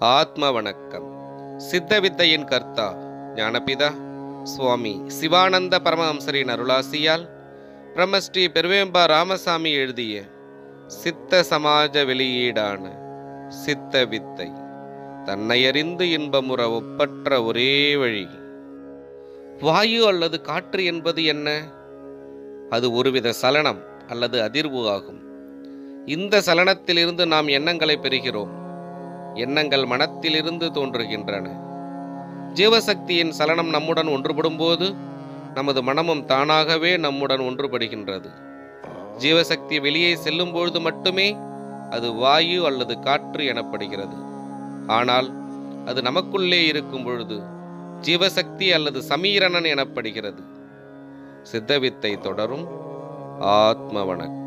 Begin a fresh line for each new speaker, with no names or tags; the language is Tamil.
ஆத்ம வணக்கம் சித்த வித்தையின் கர்த்தா ஞானபிதா சுவாமி சிவானந்த பரமஹம்சரின் அருளாசியால் பிரம்மஸ்ரீ பெருவேம்பா ராமசாமி எழுதிய சித்த சமாஜ வெளியீடான சித்த வித்தை தன்னையறிந்து இன்பமுற ஒப்பற்ற ஒரே வழி வாயு அல்லது காற்று என்பது என்ன அது ஒருவித சலனம் அல்லது அதிர்வு ஆகும் இந்த சலனத்திலிருந்து நாம் எண்ணங்களை பெறுகிறோம் எண்ணங்கள் மனத்திலிருந்து தோன்றுகின்றன ஜீவசக்தியின் சலனம் நம்முடன் ஒன்றுபடும்போது நமது மனமும் தானாகவே நம்முடன் ஒன்றுபடுகின்றது ஜீவசக்தி வெளியே செல்லும் பொழுது மட்டுமே அது வாயு அல்லது காற்று எனப்படுகிறது ஆனால் அது நமக்குள்ளே இருக்கும் பொழுது ஜீவசக்தி அல்லது சமீரணன் எனப்படுகிறது சித்தவித்தை தொடரும் ஆத்ம வணக்கம்